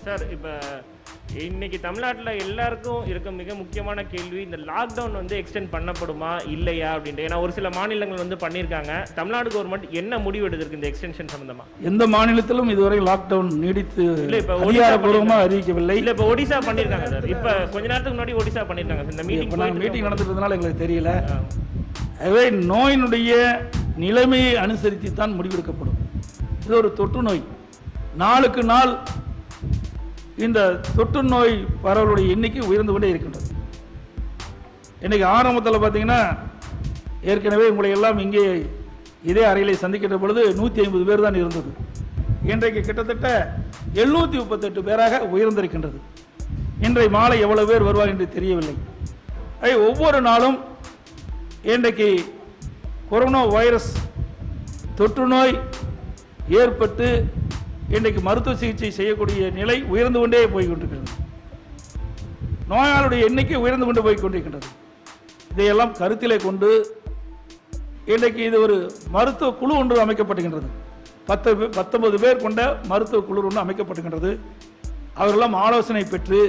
Sir இப்போ இன்னைக்கு தமிழ்நாட்டில் எல்லாருக்கும் இருக்க மிக முக்கியமான கேள்வி இந்த லாக்டவுன் வந்து எக்ஸ்டெண்ட் பண்ணப்படுமா இல்லையா அப்படின்ட்டு ஏன்னா ஒரு சில மாநிலங்கள் வந்து பண்ணியிருக்காங்க தமிழ்நாடு கவர்மெண்ட் என்ன முடிவு எடுத்திருக்கு இந்த எக்ஸ்டென்ஷன் சம்பந்தமா எந்த மாநிலத்திலும் இதுவரை லாக்டவுன் நீடித்து இல்ல, இப்ப ஒடிசா அதிகாரப்பூர்வமாக அறிவிக்கவில்லை இல்ல இப்போ ஒடிசா பண்ணியிருக்காங்க சார் இப்போ கொஞ்ச நேரத்துக்கு முன்னாடி ஒடிசா பண்ணியிருக்காங்க இந்த இப்போ மீட்டிங் நாங்கள் மீட்டிங் நடந்துட்டதுனால எங்களுக்கு தெரியல எனவே நோயினுடைய நிலைமையை அனுசரித்து தான் முடிவெடுக்கப்படும் இது ஒரு தொற்று நோய் நாளுக்கு நாள் இந்த தொற்று நோய் பரவலுடைய எண்ணிக்கை உயர்ந்து கொண்டே இருக்கின்றது இன்னைக்கு ஆரம்பத்தில் பார்த்தீங்கன்னா ஏற்கனவே உங்களை எல்லாம் இங்கே இதே அறையிலே சந்திக்கின்ற பொழுது நூற்றி ஐம்பது பேர் தான் இருந்தது இன்றைக்கு கிட்டத்தட்ட எழுநூற்றி முப்பத்தெட்டு பேராக உயர்ந்திருக்கின்றது இன்றைய மாலை எவ்வளவு பேர் வருவார் என்று தெரியவில்லை ஐ ஒவ்வொரு நாளும் இன்றைக்கு கொரோனா வைரஸ் தொற்று நோய் ஏற்பட்டு இன்றைக்கு மருத்துவ சிகிச்சை செய்யக்கூடிய நிலை உயர்ந்து கொண்டே போய் கொண்டிருக்கிறது நோயாளுடைய எண்ணிக்கை உயர்ந்து கொண்டு போய் கொண்டிருக்கின்றது இதையெல்லாம் கருத்திலே கொண்டு இன்றைக்கு இது ஒரு மருத்துவ குழு ஒன்று அமைக்கப்படுகின்றது பத்து பே- பத்தொன்பது பேர் கொண்ட மருத்துவ குழு ஒன்று அமைக்கப்படுகின்றது அவர்களெல்லாம் ஆலோசனை பெற்று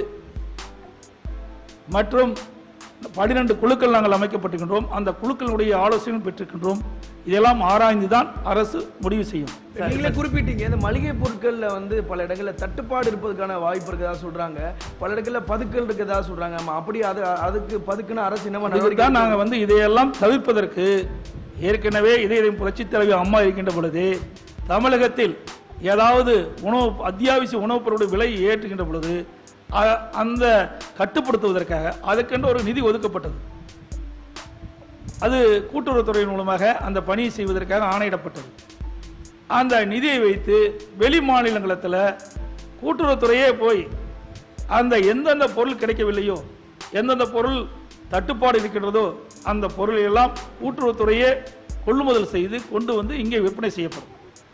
மற்றும் பன்னிரண்டு குழுக்கள் நாங்கள் அமைக்கப்பட்டிருக்கின்றோம் அந்த குழுக்களுடைய ஆலோசனை பெற்றிருக்கின்றோம் இதெல்லாம் ஆராய்ந்து தான் அரசு முடிவு செய்யும் நீங்களே குறிப்பிட்டீங்க இந்த மளிகை பொருட்கள்ல வந்து பல இடங்கள்ல தட்டுப்பாடு இருப்பதற்கான வாய்ப்பு இருக்கதா சொல்றாங்க பல இடங்கள்ல பதுக்கல் இருக்கதா சொல்றாங்க ஆமா அப்படி அது அதுக்கு பதுக்குன்னு அரசு என்னவா அதுக்கு நடவடிக்கை தான் நாங்கள் வந்து இதையெல்லாம் தவிர்ப்பதற்கு ஏற்கனவே இதய புரட்சி தலைவி அம்மா இருக்கின்ற பொழுது தமிழகத்தில் ஏதாவது உணவு அத்தியாவசிய உணவுப் பொருளுடைய விலை ஏற்றுகின்ற பொழுது அ- அந்த கட்டுப்படுத்துவதற்காக அதுக்கென்று ஒரு நிதி ஒதுக்கப்பட்டது அது கூட்டுறவுத்துறையின் மூலமாக அந்த பணியை செய்வதற்காக ஆணையிடப்பட்டது அந்த நிதியை வைத்து வெளி மாநிலங்களத்தில் கூட்டுறவுத்துறையே போய் அந்த எந்தெந்த பொருள் கிடைக்கவில்லையோ எந்தெந்த பொருள் தட்டுப்பாடு இருக்கின்றதோ அந்த பொருளை எல்லாம் கூட்டுறவுத்துறையே கொள்முதல் செய்து கொண்டு வந்து இங்கே விற்பனை செய்யப்படும்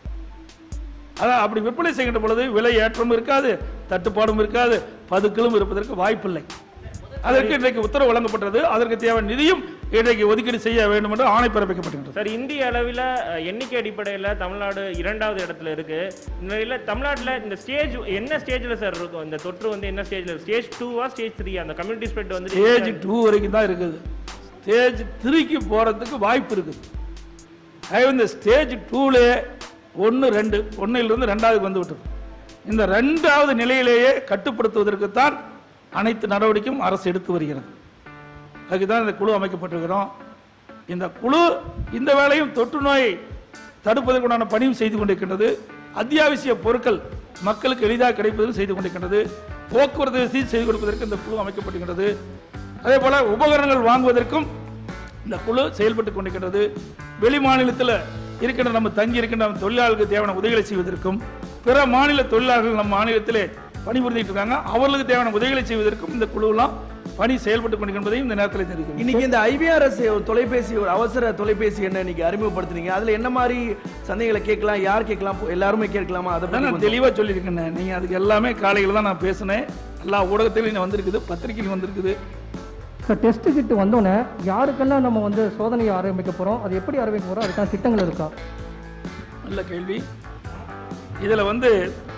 அதான் அப்படி விற்பனை செய்கின்ற பொழுது விலை ஏற்றமும் இருக்காது தட்டுப்பாடும் இருக்காது பதுக்கலும் இருப்பதற்கு வாய்ப்பில்லை அதற்கு இன்றைக்கு உத்தரவு வழங்கப்பட்டது அதற்கு தேவையான நிதியும் இன்றைக்கு ஒதுக்கீடு செய்ய வேண்டும் என்று ஆணை பிறப்பிக்கப்பட்டிருக்கிறது சார் இந்திய அளவில் எண்ணிக்கை அடிப்படையில் தமிழ்நாடு இரண்டாவது இடத்துல இருக்கு இந்த நிலையில் தமிழ்நாட்டில் இந்த ஸ்டேஜ் என்ன ஸ்டேஜில் சார் இருக்கும் இந்த தொற்று வந்து என்ன ஸ்டேஜில் ஸ்டேஜ் டூவா ஸ்டேஜ் த்ரீ அந்த கம்யூனிட்டி ஸ்ப்ரெட் வந்து ஸ்டேஜ் டூ வரைக்கும் தான் இருக்குது ஸ்டேஜ் த்ரீக்கு போகிறதுக்கு வாய்ப்பு இருக்குது ஆகவே இந்த ஸ்டேஜ் டூலே ஒன்று ரெண்டு ஒன்றிலிருந்து ரெண்டாவது வந்து விட்டது இந்த ரெண்டாவது நிலையிலேயே கட்டுப்படுத்துவதற்கு தான் அனைத்து நடவடிக்கையும் அரசு எடுத்து வருகிறது அதுக்கு தான் இந்த குழு அமைக்கப்பட்டிருக்கிறோம் இந்த குழு இந்த வேளையும் தொற்று நோயை தடுப்பதற்குண்டான பணியும் செய்து கொண்டிருக்கின்றது அத்தியாவசிய பொருட்கள் மக்களுக்கு எளிதாக கிடைப்பதும் செய்து கொண்டிருக்கின்றது போக்குவரத்து வசதி செய்து கொடுப்பதற்கு இந்த குழு அமைக்கப்பட்டிருக்கிறது அதே போல உபகரணங்கள் வாங்குவதற்கும் இந்த குழு செயல்பட்டு கொண்டிருக்கின்றது வெளி மாநிலத்தில் இருக்கின்ற நம்ம தங்கி இருக்கின்ற நம்ம தொழிலாளர்களுக்கு தேவையான உதவிகளை செய்வதற்கும் பிற மாநில தொழிலாளர்கள் நம்ம மாநிலத்திலே பணிபுரிந்துட்டு இருக்காங்க அவர்களுக்கு தேவையான உதவிகளை செய்வதற்கும் இந்த குழுவெல்லாம் பணி செயல்பட்டு கொண்டிருக்கின்றதையும் இந்த நேரத்தில் தெரிவிக்கிறேன் இன்னைக்கு இந்த ஐவிஆர்எஸ் ஒரு தொலைபேசி ஒரு அவசர தொலைபேசி என்ன இன்னைக்கு அறிமுகப்படுத்துனீங்க அதுல என்ன மாதிரி சந்தேகங்களை கேட்கலாம் யார் கேட்கலாம் எல்லாருமே கேட்கலாமா அதை அதான் பத்தி நான் கொஞ்சம் தெளிவாக சொல்லியிருக்கேன் நீங்க அதுக்கு எல்லாமே காலையில் தான் நான் பேசினேன் எல்லா ஊடகத்திலையும் வந்திருக்குது பத்திரிகையிலும் வந்திருக்குது சார் டெஸ்ட் கிட் வந்தோடனே யாருக்கெல்லாம் நம்ம வந்து சோதனையை ஆரம்பிக்க போகிறோம் அது எப்படி ஆரம்பிக்க போகிறோம் அதுக்கான திட்டங்கள் இருக்கா நல்ல கேள்வி இதில் வந்து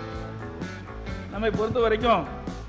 நம்மை பொறுத்த வரைக்கும்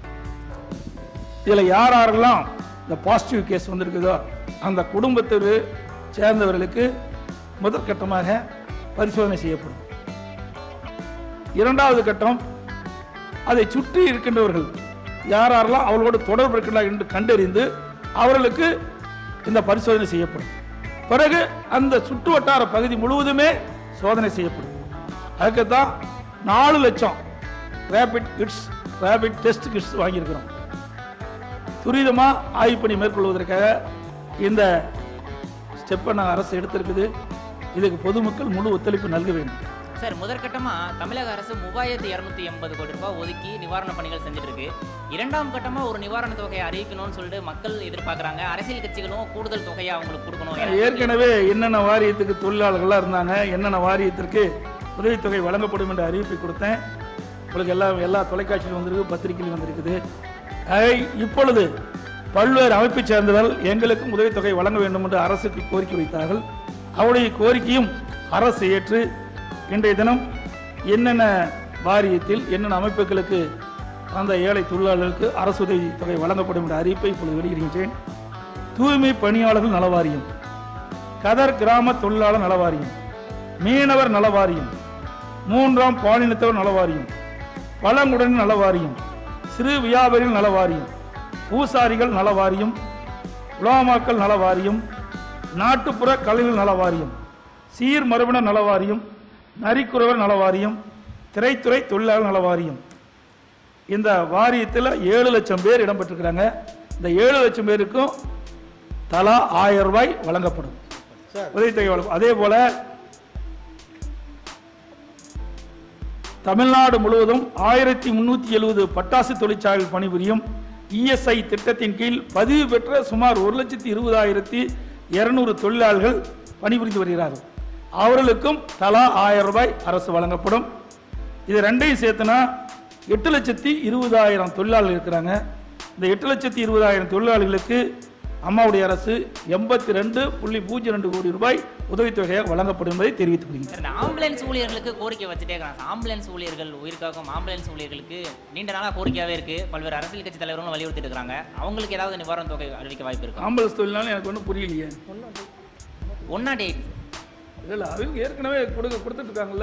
இதில் யார் யாரெல்லாம் இந்த பாசிட்டிவ் கேஸ் வந்திருக்குதோ அந்த குடும்பத்தில் சேர்ந்தவர்களுக்கு முதற்கட்டமாக பரிசோதனை செய்யப்படும் இரண்டாவது கட்டம் அதை சுற்றி இருக்கின்றவர்கள் யார் யாரெல்லாம் அவர்களோடு தொடர்பு இருக்கிறார்கள் என்று கண்டறிந்து அவர்களுக்கு இந்த பரிசோதனை செய்யப்படும் பிறகு அந்த சுற்று வட்டார பகுதி முழுவதுமே சோதனை செய்யப்படும் அதுக்கு தான் நாலு லட்சம் rapid kits rapid test kits வாங்கியிருக்கிறோம் துரிதமாக ஆய்வு பணி மேற்கொள்வதற்காக இந்த ஸ்டெப்பை நாங்கள் அரசு எடுத்திருக்குது இதுக்கு பொதுமக்கள் முழு ஒத்துழைப்பு நல்க வேண்டும் சார் முதற்கட்டமா தமிழக அரசு மூவாயிரத்தி இரநூத்தி எண்பது கோடி ரூபாய் ஒதுக்கி நிவாரண பணிகள் செஞ்சுட்டு இருக்கு இரண்டாம் கட்டமா ஒரு நிவாரண தொகையை அறிவிக்கணும்னு சொல்லிட்டு மக்கள் எதிர்பார்க்கறாங்க அரசியல் கட்சிகளும் கூடுதல் தொகையை அவங்களுக்கு கொடுக்கணும் ஏன்னா- ஏற்கனவே என்னென்ன வாரியத்துக்கு தொழிலாளர்களாக இருந்தாங்க என்னென்ன வாரியத்திற்கு உதவித்தொகை வழங்கப்படும் என்ற அறிவிப்பை கொடுத்தேன் உங்களுக்கு எல்லா எல்லா தொலைக்காட்சியிலும் வந்திருக்கு பத்திரிகையிலும் வந்திருக்குது ஆகவே இப்பொழுது பல்வேறு அமைப்பைச் சேர்ந்தவர்கள் எங்களுக்கும் உதவித்தொகை வழங்க வேண்டும் என்று அரசுக்கு கோரிக்கை வைத்தார்கள் அவருடைய கோரிக்கையும் அரசு ஏற்று இன்றைய தினம் என்னென்ன வாரியத்தில் என்னென்ன அமைப்புகளுக்கு அந்த ஏழை தொழிலாளர்களுக்கு அரசு உதவி தொகை வழங்கப்படும் என்ற அறிவிப்பை இப்பொழுது வெளியிடுகின்றேன் தூய்மை பணியாளர்கள் நலவாரியம் கதர் கிராம தொழிலாளர் நலவாரியம் மீனவர் நலவாரியம் மூன்றாம் பாலினத்தவர் நலவாரியம் பழங்குடன் நலவாரியம் சிறு வியாபாரிகள் நலவாரியம் பூசாரிகள் நலவாரியம் உலாமாக்கள் நலவாரியம் நாட்டுப்புற கலைஞர்கள் நலவாரியம் சீர் மரபினர் நலவாரியம் நரிக்குறவர் நலவாரியம் திரைத்துறை தொழிலாளர் நலவாரியம் இந்த வாரியத்தில் ஏழு லட்சம் பேர் இடம்பெற்றிருக்கிறாங்க இந்த ஏழு லட்சம் பேருக்கும் தலா ஆயிரம் ரூபாய் வழங்கப்படும் உதவித்தொகை வழங்கும் அதே போல தமிழ்நாடு முழுவதும் ஆயிரத்தி முன்னூத்தி எழுபது பட்டாசு தொழிற்சாலைகள் பணிபுரியும் இஎஸ்ஐ திட்டத்தின் கீழ் பதிவு பெற்ற சுமார் ஒரு லட்சத்தி இருபதாயிரத்தி இருநூறு தொழிலாளர்கள் பணிபுரிந்து வருகிறார்கள் அவர்களுக்கும் தலா ஆயிரம் ரூபாய் அரசு வழங்கப்படும் இது ரெண்டையும் சேர்த்துனா எட்டு லட்சத்தி இருபதாயிரம் தொழிலாளர்கள் இருக்கிறாங்க இந்த எட்டு லட்சத்தி இருபதாயிரம் தொழிலாளர்களுக்கு அம்மாவுடைய அரசு எண்பத்தி ரெண்டு புள்ளி பூஜ்ஜியம் ரெண்டு கோடி ரூபாய் உதவித்தொகையாக வழங்கப்படும் என்பதை தெரிவித்துக் கொள்கிறேன் சார், இந்த ஆம்புலன்ஸ் ஊழியர்களுக்கு கோரிக்கை வச்சுட்டே இருக்காங்க ஆம்புலன்ஸ் ஊழியர்கள் உயிர்காக்கும் ஆம்புலன்ஸ் ஊழியர்களுக்கு நீண்ட நாளா கோரிக்கையாவே இருக்கு பல்வேறு அரசியல் கட்சி தலைவர்களும் வலியுறுத்திட்டு இருக்காங்க அவங்களுக்கு ஏதாவது நிவாரண தொகை அறிவிக்க வாய்ப்பு இருக்கு ஆம்புலன்ஸ் தொழிலாளர் எனக்கு ஒன்றும் புரியலையே ஒன் நாட் எயிட் இல்லை இல்லை அவங்க ஏற்கனவே கொடுக்க கொடுத்துட்டு இருக்காங்கல்ல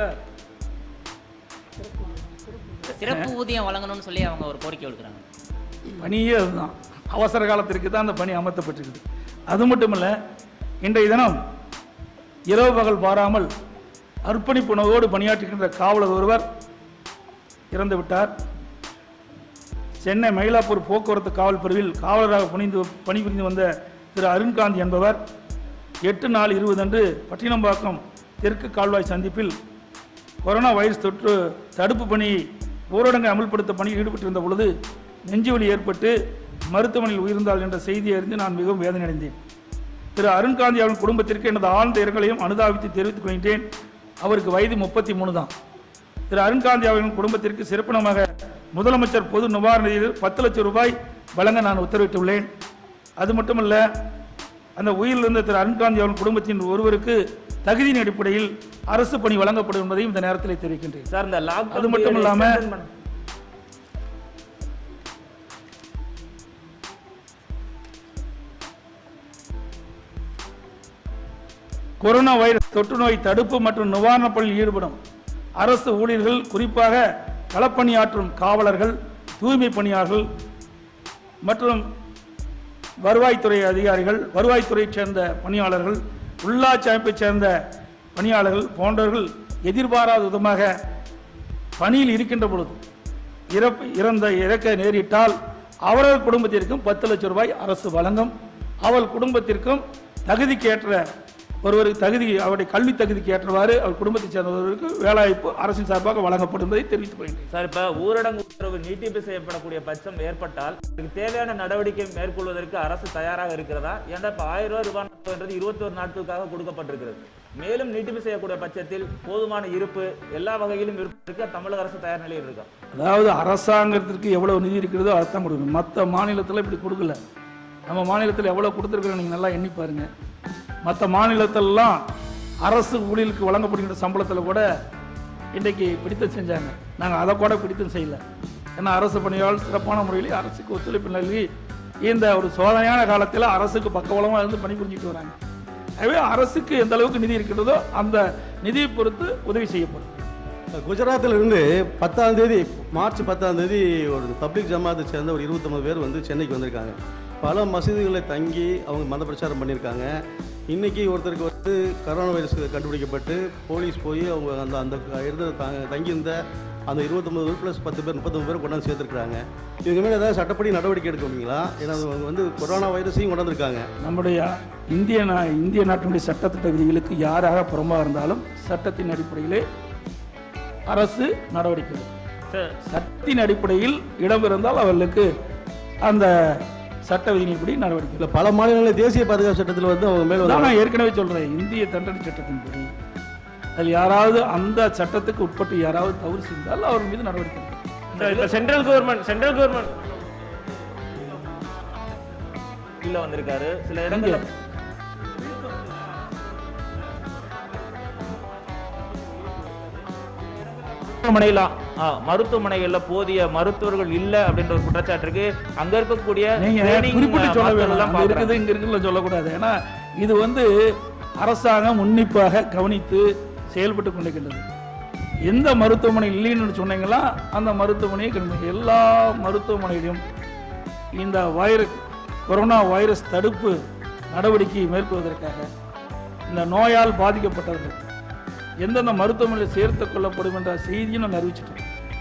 சிறப்பு ஊதியம் வழங்கணும்னு சொல்லி அவங்க ஒரு கோரிக்கை விடுக்கிறாங்க பணியே அதுதான் அவசர காலத்திற்கு தான் அந்த பணி அமர்த்தப்பட்டிருக்குது அது மட்டுமல்ல இன்றைய தினம் இரவு பகல் பாராமல் அர்ப்பணிப்புணர்வோடு பணியாற்றுகின்ற காவலர் ஒருவர் இறந்து விட்டார் சென்னை மயிலாப்பூர் போக்குவரத்து காவல் பிரிவில் காவலராக பணிந்து பணிபுரிந்து வந்த திரு அருண்காந்த் என்பவர் எட்டு நாள் இருபது அன்று பட்டினம்பாக்கம் தெற்கு கால்வாய் சந்திப்பில் கொரோனா வைரஸ் தொற்று தடுப்பு பணியை ஊரடங்கை அமல்படுத்த பணியில் ஈடுபட்டிருந்த பொழுது நெஞ்சுவலி ஏற்பட்டு மருத்துவமனையில் உயிர்ந்தாள் என்ற செய்தியை அறிந்து நான் மிகவும் வேதனை அடைந்தேன் திரு அருண்காந்தி அவரின் குடும்பத்திற்கு எனது ஆழ்ந்த இரங்கலையும் அனுதாபித்து தெரிவித்துக் கொள்கின்றேன் அவருக்கு வயது முப்பத்தி மூணு தான் திரு அருண்காந்தி அவர்களின் குடும்பத்திற்கு சிறப்பினமாக முதலமைச்சர் பொது நிவாரண நிதியில் பத்து லட்சம் ரூபாய் வழங்க நான் உத்தரவிட்டுள்ளேன் அது மட்டுமல்ல அந்த உயிரிழந்த திரு அருண்காந்தி அவர்கள் குடும்பத்தின் ஒருவருக்கு தகுதியின் அடிப்படையில் அரசு பணி வழங்கப்படும் என்பதையும் இந்த நேரத்தில் தெரிவிக்கின்றேன் சார் இந்த லாக் அது மட்டும் இல்லாம- கொரோனா வைரஸ் தொற்று நோய் தடுப்பு மற்றும் நிவாரணப் பணியில் ஈடுபடும் அரசு ஊழியர்கள் குறிப்பாக களப்பணியாற்றும் காவலர்கள் தூய்மை பணியாளர்கள் மற்றும் வருவாய்த்துறை அதிகாரிகள் வருவாய்த்துறையைச் சேர்ந்த பணியாளர்கள் உள்ளாட்சி அமைப்பைச் சேர்ந்த பணியாளர்கள் போன்றவர்கள் எதிர்பாராத விதமாக பணியில் இருக்கின்ற பொழுது இறப்பு இறந்த இறக்க நேரிட்டால் அவரவர் குடும்பத்திற்கும் பத்து லட்சம் ரூபாய் அரசு வழங்கும் அவள் குடும்பத்திற்கும் தகுதிக்கேற்ற ஒருவருக்கு தகுதி அவருடைய கல்வி தகுதிக்கு ஏற்றவாறு அவர் குடும்பத்தைச் சேர்ந்தவர்களுக்கு வேலைவாய்ப்பு அரசின் சார்பாக வழங்கப்படும் என்பதை தெரிவித்துக் கொள்கிறேன் சார் இப்ப ஊரடங்கு உத்தரவு நீட்டிப்பு செய்யப்படக்கூடிய பட்சம் ஏற்பட்டால் அதுக்கு தேவையான நடவடிக்கை மேற்கொள்வதற்கு அரசு தயாராக இருக்கிறதா ஏன்னா இப்ப ஆயிரம் ரூபாய் நிவாரணம் இருபத்தி ஒரு நாட்களுக்காக கொடுக்கப்பட்டிருக்கிறது மேலும் நீட்டிப்பு செய்யக்கூடிய பட்சத்தில் போதுமான இருப்பு எல்லா வகையிலும் இருப்பதற்கு தமிழக அரசு தயார் நிலையில் இருக்கா அதாவது அரசாங்கத்திற்கு எவ்வளவு நிதி இருக்கிறதோ அதைத்தான் கொடுக்கணும் மற்ற மாநிலத்தில் இப்படி கொடுக்கல நம்ம மாநிலத்தில் எவ்வளோ கொடுத்துருக்குறோம் நீங்கள் நல்லா எண்ணி பாருங்க மற்ற மாநிலத்திலலாம் அரசு ஊழியர்களுக்கு வழங்கப்படுகின்ற சம்பளத்தில் கூட இன்றைக்கு பிடித்தம் செஞ்சாங்க நாங்கள் அதை கூட பிடித்தம் செய்யல ஏன்னா அரசு பணியாளர் சிறப்பான முறையில் அரசுக்கு ஒத்துழைப்பு நல்கி இந்த ஒரு சோதனையான காலத்தில் அரசுக்கு பக்கபலமாக இருந்து பணிபுரிஞ்சிட்டு வராங்க எனவே அரசுக்கு எந்த அளவுக்கு நிதி இருக்கிறதோ அந்த நிதியை பொறுத்து உதவி செய்யப்படும் குஜராத்தில் இருந்து பத்தாம் தேதி மார்ச் பத்தாம் தேதி ஒரு பப்ளிக் ஜமாத்தை சேர்ந்த ஒரு இருபத்தொம்பது பேர் வந்து சென்னைக்கு வந்திருக்காங்க பல மசூதிகளில் தங்கி அவங்க மத பிரச்சாரம் பண்ணியிருக்காங்க இன்னைக்கு ஒருத்தருக்கு வந்து கரோனா வைரஸ் கண்டுபிடிக்கப்பட்டு போலீஸ் போய் அவங்க அந்த அந்த இருந்த த- தங்கியிருந்த அந்த இருபத்தொம்பது பேர் ப்ளஸ் பத்து பேர் முப்பத்தொம்பது பேர் கொண்டாந்து சேர்த்துருக்காங்க இதுக்கு மேலே ஏதாவது சட்டப்படி நடவடிக்கை எடுக்க முடியுங்களா ஏன்னா அவங்க வந்து கொரோனா வைரஸையும் கொண்டாந்துருக்காங்க நம்முடைய இந்திய நா- இந்திய நாட்டினுடைய சட்டத்திட்ட விதிகளுக்கு யாராக புறம்பாக இருந்தாலும் சட்டத்தின் அடிப்படையிலே அரசு நடவடிக்கை எடுக்கும். சார் சட்டத்தின் அடிப்படையில் இடம் இருந்தால் அவர்களுக்கு அந்த சட்ட விதிகளின்படி நடவடிக்கை இல்லை பல மாநிலங்களில் தேசிய பாதுகாப்பு சட்டத்தில் வந்து அவங்க மேலே அதான் நான் ஏற்கனவே சொல்றேன் இந்திய தண்டனை சட்டத்தின்படி அதில் யாராவது அந்த சட்டத்துக்கு உட்பட்டு யாராவது தவறு செய்தால் அவர் மீது நடவடிக்கை எடுக்கும். சார் இப்ப சென்ட்ரல் கவர்மெண்ட் சென்ட்ரல் கவர்மெண்ட் கீழே வந்திருக்காரு சில இடங்கள்ல மருத்துவமனையில ஆ, மருத்துவமனைகள்ல போதிய மருத்துவர்கள் இல்ல அப்படின்ற ஒரு குற்றச்சாட்டு இருக்கு அங்க இருக்கக்கூடிய நீங்க training, குறிப்பிட்டு சொல்ல மக்கள் வேண்டாம் எல்லாம் அங்க பாக்குறாங்க. இருக்குது இங்க இருக்குன்னு சொல்லக்கூடாது ஏன்னா இது வந்து அரசாங்கம் உன்னிப்பாக கவனித்து செயல்பட்டு கொண்டிருக்கின்றது எந்த மருத்துவமனை இல்லைன்னு சொன்னீங்களா அந்த மருத்துவமனையை கண்மை எல்லா மருத்துவமனையிலும் இந்த வைரஸ் கொரோனா வைரஸ் தடுப்பு நடவடிக்கை மேற்கொள்வதற்காக இந்த நோயால் பாதிக்கப்பட்டவர்கள் எந்தெந்த மருத்துவமனையில் சேர்த்துக் கொள்ளப்படும் என்ற செய்தியும் நான் அறிவிச்சிட்டோம்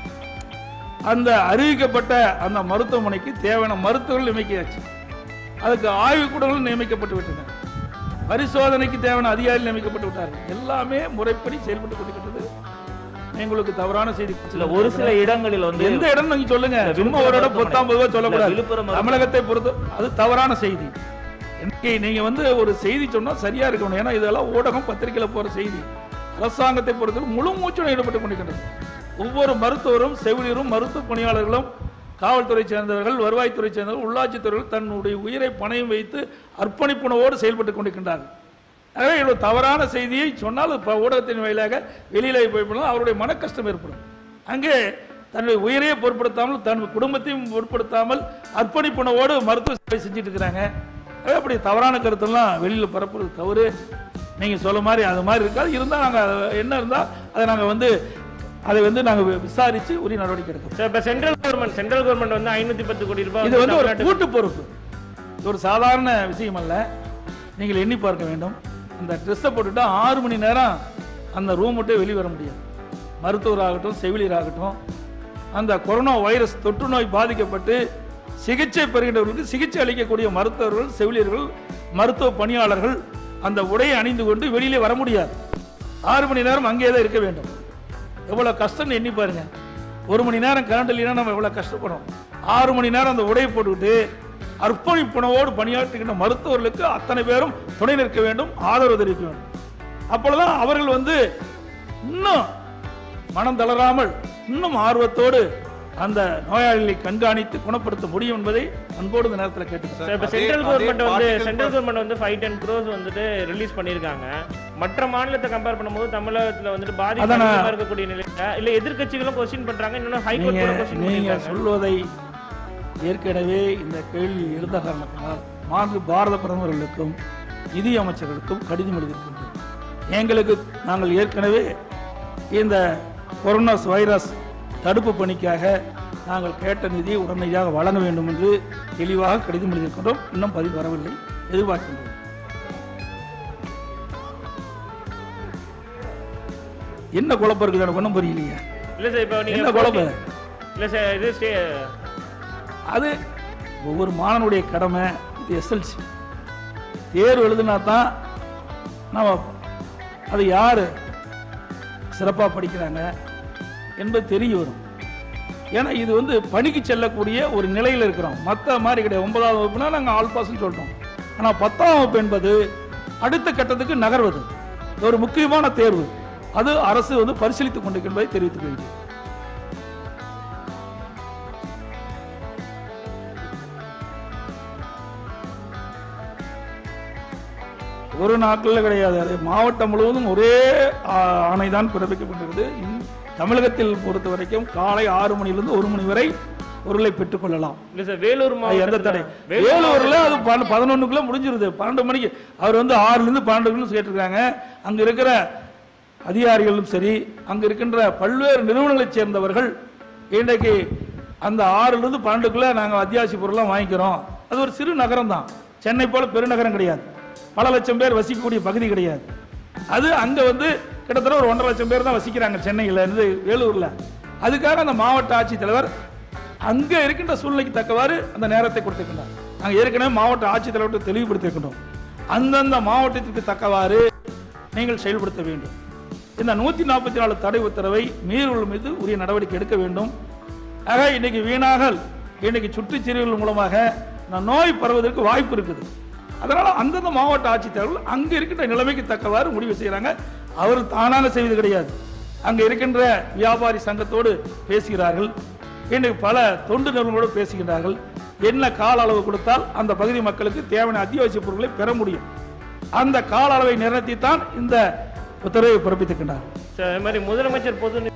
அந்த அறிவிக்கப்பட்ட அந்த மருத்துவமனைக்கு தேவையான மருத்துவர்கள் நியமிக்கையாச்சு அதுக்கு ஆய்வுக்கூடங்களும் நியமிக்கப்பட்டு விட்டன பரிசோதனைக்கு தேவையான அதிகாரிகள் நியமிக்கப்பட்டு விட்டார்கள் எல்லாமே முறைப்படி செயல்பட்டு கொண்டிருக்கிறது எங்களுக்கு தவறான செய்தி இல்ல ஒரு சில இடங்களில் வந்து எந்த இடம் நீங்க சொல்லுங்க இல்ல, சும்மா விழுப்புரம் ஒரு இடம் மருத்துவமனை. பத்தாம் ரூபாய் இல்ல, சொல்லக்கூடாது விழுப்புரம் மருத்துவமனை. தமிழகத்தை பொறுத்து அது தவறான செய்தி இன்னைக்கு நீங்க வந்து ஒரு செய்தி சொன்னா சரியா இருக்கணும் ஏன்னா இதெல்லாம் ஊடகம் பத்திரிகையில போற செய்தி அரசாங்கத்தை பொறுத்தவரை முழு மூச்சுடன் ஈடுபட்டு கொண்டிருக்கின்றது ஒவ்வொரு மருத்துவரும் செவிலியரும் மருத்துவ பணியாளர்களும் காவல்துறை சேர்ந்தவர்கள் வருவாய்த்துறை சேர்ந்தவர்கள் உள்ளாட்சித்துறைகள் தன்னுடைய உயிரை பணையம் வைத்து அர்ப்பணிப்புணவோடு செயல்பட்டு கொண்டிருக்கின்றார்கள் ஆகவே இவ்வளவு தவறான செய்தியை சொன்னால் இப்போ ஊடகத்தின் வாயிலாக வெளியில போய் போனால் அவருடைய மன கஷ்டம் ஏற்படும் அங்கே தன்னுடைய உயிரையே பொருட்படுத்தாமல் தன் குடும்பத்தையும் பொருட்படுத்தாமல் அர்ப்பணிப்புணவோடு மருத்துவ சேவை செஞ்சுட்டு இருக்கிறாங்க ஆகவே அப்படி தவறான கருத்தெல்லாம் வெளியில் பரப்புறது தவறு நீங்கள் சொல்ல மாதிரி அது மாதிரி இருக்காது இருந்தால் நாங்கள் என்ன இருந்தால் அதை நாங்கள் வந்து அதை வந்து நாங்கள் விசாரித்து உரிய நடவடிக்கை எடுக்கிறோம் சார் இப்ப சென்ட்ரல் கவர்மெண்ட் சென்ட்ரல் கவர்மெண்ட் வந்து ஐநூத்தி பத்து கோடி ரூபாய் இது வந்து ஒரு தமிழ்நாட்டுக்கு- கூட்டு பொறுப்பு இது ஒரு சாதாரண விஷயம் அல்ல நீங்கள் எண்ணி பார்க்க வேண்டும் இந்த ட்ரெஸ்ஸை போட்டுட்டா ஆறு மணி நேரம் அந்த ரூம் விட்டு வெளியே வர முடியாது மருத்துவராகட்டும் செவிலியராகட்டும் அந்த கொரோனா வைரஸ் தொற்று நோய் பாதிக்கப்பட்டு சிகிச்சை பெறுகின்றவர்களுக்கு சிகிச்சை அளிக்கக்கூடிய மருத்துவர்கள் செவிலியர்கள் மருத்துவ பணியாளர்கள் அந்த உடையை அணிந்து கொண்டு வெளியிலே வர முடியாது ஆறு மணி நேரம் அங்கே தான் இருக்க வேண்டும் எவ்வளவு கஷ்டம்னு எண்ணி பாருங்க ஒரு மணி நேரம் கரண்ட் இல்லைன்னா நம்ம எவ்வளவு கஷ்டப்படும் ஆறு மணி நேரம் அந்த உடையை போட்டுக்கிட்டு அர்ப்பணிப்புணவோடு பணியாற்றுகின்ற மருத்துவர்களுக்கு அத்தனை பேரும் துணை நிற்க வேண்டும் ஆதரவு தெரிவிக்க வேண்டும் அப்பொழுதுதான் அவர்கள் வந்து இன்னும் மனம் தளராமல் இன்னும் ஆர்வத்தோடு அந்த நோயாளிகளை கண்காணித்து குணப்படுத்த முடியும் என்பதை அன்போடு இந்த நேரத்தில் கேட்டுக்கிறேன் சார் இப்ப அதே- சென்ட்ரல் அதே கவர்மெண்ட் வந்து particle சென்ட்ரல் கவர்மெண்ட் வந்து ஃபைவ் டென் க்ரோஸ் வந்துட்டு ரிலீஸ் பண்ணியிருக்காங்க மற்ற மாநிலத்தை கம்பேர் பண்ணும்போது தமிழகத்துல வந்துட்டு பாதிப்பு அதானே. அதிகமா இருக்கக்கூடிய நிலையில இல்ல எதிர்க்கட்சிகளும் கொஸ்டின் பண்றாங்க இன்னும் ஹைகோர்ட் கூட நீங்க கொஸ்டின் நீங்க பண்ணிருக்காங்க சொல்வதை ஏற்கனவே இந்த கேள்வி எழுந்த காரணத்தினால் மாண்பு பாரத பிரதமர்களுக்கும் நிதி அமைச்சர்களுக்கும் கடிதம் எழுதியிருக்கின்றோம் எங்களுக்கு நாங்கள் ஏற்கனவே இந்த கொரோனா வைரஸ் தடுப்பு பணிக்காக நாங்கள் கேட்ட நிதியை உடனடியாக வழங்க வேண்டும் என்று தெளிவாக கடிதம் எழுதியிருக்கின்றோம் இன்னும் பதில் வரவில்லை எதிர்பார்க்கின்றோம் என்ன குழப்பம் இருக்குது எனக்கு ஒன்றும் புரியலையே இல்ல சார் இப்ப நீங்க என்ன குழப்பம் இல்ல சார் இது ஸ்டே அது ஒவ்வொரு மாணவனுடைய கடமை இது எஸ்எல்சி தேர்வு எழுதுனா தான் நம்ம அது யார் சிறப்பாக படிக்கிறாங்க என்பது தெரிய வரும் ஏன்னா இது வந்து பணிக்கு செல்லக்கூடிய ஒரு நிலையில் இருக்கிறோம் மற்ற மாதிரி கிடையாது ஒன்பதாவது வகுப்புனா நாங்கள் ஆல் பாஸ்ன்னு சொல்கிறோம் ஆனால் பத்தாம் வகுப்பு என்பது அடுத்த கட்டத்துக்கு நகர்வது இது ஒரு முக்கியமான தேர்வு அது அரசு வந்து பரிசீலித்துக் கொண்டிருக்கின்றதை தெரிவித்துக் கொள்கிறேன் ஒரு நாட்களில் கிடையாது அது மாவட்டம் முழுவதும் ஒரே ஆணை தான் பிறப்பிக்கப்பட்டிருக்கிறது இந்த தமிழகத்தில் பொறுத்த வரைக்கும் காலை ஆறு மணியிலிருந்து ஒரு மணி வரை பொருளை பெற்றுக்கொள்ளலாம் இல்ல சார் வேலூர் அது எந்த தடை மாவட்டத்துல வேலூர்ல அது பன்ன- பதினொன்னுக்குள்ள முடிஞ்சிருது பன்னெண்டு மணிக்கு அவர் வந்து ஆறுல இருந்து பன்னெண்டுக்குள்ள கேட்டிருக்காங்க அங்க இருக்கிற அதிகாரிகளும் சரி அங்க இருக்கின்ற பல்வேறு நிறுவனங்களைச் சேர்ந்தவர்கள் இன்றைக்கு அந்த ஆறுல இருந்து பன்னெண்டுக்குள்ள நாங்க அத்தியாவசிய பொருள்லாம் வாங்கிக்கிறோம் அது ஒரு சிறு நகரம் தான் சென்னை போல பெருநகரம் கிடையாது பல லட்சம் பேர் வசிக்கக்கூடிய பகுதி கிடையாது அது அங்க வந்து கிட்டத்தட்ட ஒரு ஒன்றரை லட்சம் பேர் தான் வசிக்கிறாங்க சென்னையில இருந்து வேலூர்ல அதுக்காக அந்த மாவட்ட ஆட்சித்தலைவர் அங்க இருக்கின்ற சூழ்நிலைக்கு தக்கவாறு அந்த நேரத்தை கொடுத்திருக்கின்றார் நாங்கள் ஏற்கனவே மாவட்ட ஆட்சித்தலைவர்கிட்ட தெளிவுபடுத்தியிருக்கின்றோம் அந்தந்த மாவட்டத்திற்கு தக்கவாறு நீங்கள் செயல்படுத்த வேண்டும் இந்த நூத்தி நாற்பத்தி நாலு தடை உத்தரவை மீறுகள் மீது உரிய நடவடிக்கை எடுக்க வேண்டும் ஆக இன்னைக்கு வீணாகல் இன்னைக்கு சுற்றுச்சூழல் மூலமாக இந்த நோய் பரவுவதற்கு வாய்ப்பு இருக்குது அதனால அந்தந்த மாவட்ட ஆட்சித்தலைவர்கள் அங்க இருக்கின்ற நிலைமைக்கு தக்கவாறு முடிவு செய்யறாங்க அவர் தானாக செய்வது கிடையாது அங்க இருக்கின்ற வியாபாரி சங்கத்தோடு பேசுகிறார்கள் இன்னைக்கு பல தொண்டு நிறுவனங்களோடு பேசுகின்றார்கள் என்ன கால அளவு கொடுத்தால் அந்த பகுதி மக்களுக்கு தேவையான அத்தியாவசிய பொருட்களை பெற முடியும் அந்த கால அளவை நிர்ணயித்தான் இந்த உத்தரவை பிறப்பித்திருக்கின்றார் சார் அது மாதிரி முதலமைச்சர் பொது